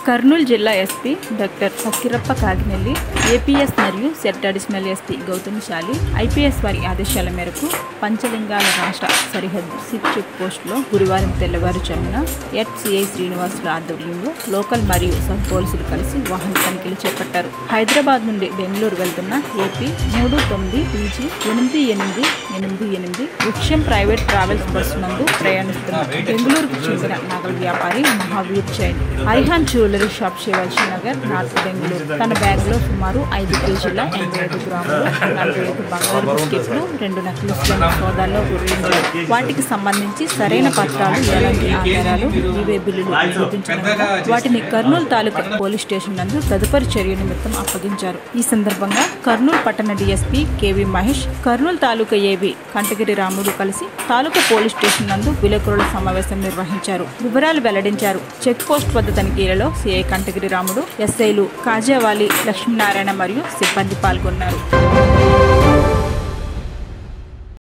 కర్నూలు జిల్లా SP doctor Fakirappa Kaginelli IPS మరియు సెట్ additional SP Gautam Shali IPS వారి ఆదేశాల మేరకు పంచలింగాల రాష్ట్ర సరిహద్దు సిప్ చెక్ పోస్టులో గురువారం తెల్లవారుజామున ఎఫ్సిఐ శ్రీనివాసుల ఆధ్వర్యంలో లోకల్ మరియు సబ్ పోలీసులు కలిసి వాహన తనిఖీలు చేపట్టారు హైదరాబాద్ నుండి బెంగళూరు వెళ్తున్న ఏపీ మూడు తొమ్మిది పీజీ ఎనిమిది ఎనిమిది ఎనిమిది ఎనిమిది వృక్షం ప్రైవేట్ ట్రావెల్స్ బస్సు నందు ప్రయాణిస్తున్న బెంగళూరుకు చెందిన నగల వ్యాపారి Mahavir Jain Arihant jewellery shop Shivaji Nagar north Bengaluru తన బ్యాగ్ లో సుమారు ఐదు కేజీల ఎనభై ఐదు గ్రాములు నలభై ఐదు బంగారు బిస్కెట్లు రెండు నెక్లెస్లను సోదాల్లో గుర్తించారు వాటికి సంబంధించి సరైన పత్రాలు ఎలాంటి ఆధారాలు ఇవే బిల్లులు చూపించడంతో వాటిని కర్నూలు తాలూకా పోలీస్ స్టేషన్ నందు తదుపరి చర్య నిమిత్తం అప్పగించారు ఈ సందర్భంగా కర్నూలు పట్టణ DSP KV Mahesh Kurnool taluka AB Kantagiri Ramudu కలిసి తాలూకా పోలీస్ స్టేషన్ నందు విలేకరుల సమావేశం నిర్వహించారు వివరాలు వెల్లడించారు చెక్ పోస్ట్ వద్ద తనిఖీలలో సిఐ కంటగిరి రాముడు ఎస్ఐలు కాజావాలి లక్ష్మీనారాయణ మరియు సిబ్బంది పాల్గొన్నారు